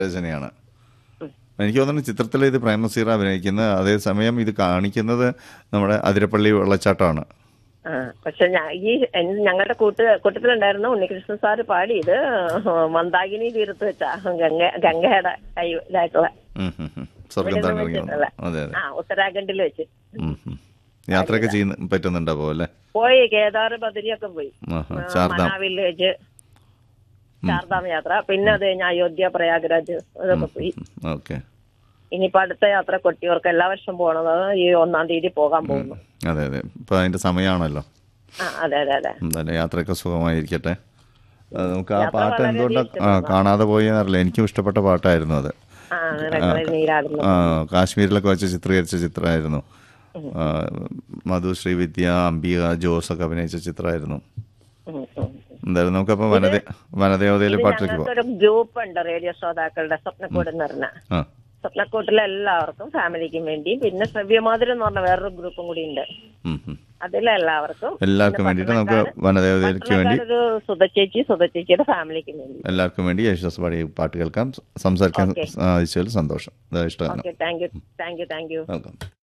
രചനയാണ് എനിക്ക് തോന്നുന്നു ചിത്രത്തിൽ ഇത് പ്രേമസീറ അഭിനയിക്കുന്നത് അതേസമയം ഇത് കാണിക്കുന്നത് നമ്മുടെ അതിരപ്പള്ളി വെള്ളച്ചാട്ടമാണ് ആ പക്ഷെ ഞാ- ഈ എൻ- ഞങ്ങളുടെ കൂട്ട് കൂട്ടത്തിലുണ്ടായിരുന്ന ഉണ്ണികൃഷ്ണൻ സാറ് പാടിയത് മന്ദാകിനി തീരത്ത് വെച്ചാ ഗംഗ ഗംഗയുടെ കൈ ഇതായിട്ടുള്ള ഉം, ഉം, ഉം. സ്വർഗം ഇവിടെ താണ്ടിറങ്ങി വന്നു വെച്ചിട്ടുള്ള. അതെ അതെ ആ ഉത്തരാഖണ്ഡിൽ വെച്ച് ഉം, ഉം. യാത്രയൊക്കെ ചെയ്യുന്ന പറ്റുന്നുണ്ടോ അപ്പോൾ അല്ലേ പോയി കേദാർ ബദരിയൊക്കെ പോയി ആഹാ, ആ, ചാർധാം മനാവിൽ വെച്ച് ചാർധാം യാത്ര പിന്നെ അത് കഴിഞ്ഞ് അയോധ്യ പ്രയാഗ്രാജ് അതൊക്കെ പോയി ഓക്കെ ഇനിയിപ്പോ അടുത്ത യാത്ര കൊട്ടിയൂർക്ക് എല്ലാ വർഷം പോണത് ഈ ഒന്നാം തീയതി പോകാൻ പോകുന്നു അതെ അതെ ഇപ്പം അതിൻ്റെ സമയമാണല്ലോ ആ അതെ അതെ അതെ എന്തായാലും യാത്രയൊക്കെ സുഖമായിരിക്കട്ടെ അത് നമുക്ക് ആ യാത്ര പാട്ട് വളരെ എന്തുകൊണ്ടാണ് ആ കാണാതെ പോയെന്നറിയില്ല എനിക്കും ഇഷ്ടപ്പെട്ട പാട്ടായിരുന്നു അത് ആ നിറങ്ങളിൽ നീരാടുന്നു ആ, കാശ്മീരിലൊക്കെ വെച്ച് ചിത്രീകരിച്ച ചിത്രമായിരുന്നു ആ, മധു ശ്രീവിദ്യ അംബിക ജോസ് ഒക്കെ അഭിനയിച്ച ചിത്രമായിരുന്നു ഉം, ഉം. എന്തായാലും നമുക്കപ്പോൾ വനദേ വനദേവതയിലെ ഇത് പാട്ടിലേക്ക് പോകാം ഞങ്ങൾക്കൊരു ഗ്രൂപ്പ് ഉണ്ട് റേഡിയോ ശ്രോതാക്കളുടെ സ്വപ്നക്കൂട് എന്ന് പറഞ്ഞ ആ സ്വപ്നക്കൂട്ടിലെ എല്ലാവർക്കും ഫാമിലിക്കും വേണ്ടിയും പിന്നെ ശ്രവ്യമാതിരം എന്ന് പറഞ്ഞ വേറൊരു ഗ്രൂപ്പും കൂടി ഉണ്ട് ഉം, ഉം. അതിലെല്ലാവർക്കും എല്ലാവർക്കും വേണ്ടിയിട്ട് നമുക്ക് വനദേവതയ്ക്ക് വേണ്ടി ഒരു സുധച്ചേച്ചി സുധച്ചേച്ചിയുടെ ഫാമിലിക്കും വേണ്ടി എല്ലാവർക്കും വേണ്ടി യേശുദാസ് പാടി പാട്ട് കേൾക്കാം സംസാരിക്കാൻ Okay. സാധിച്ചതിൽ സന്തോഷം ഇതാ ഇഷ്ടമാണ് okay thank you thank you thank you welcome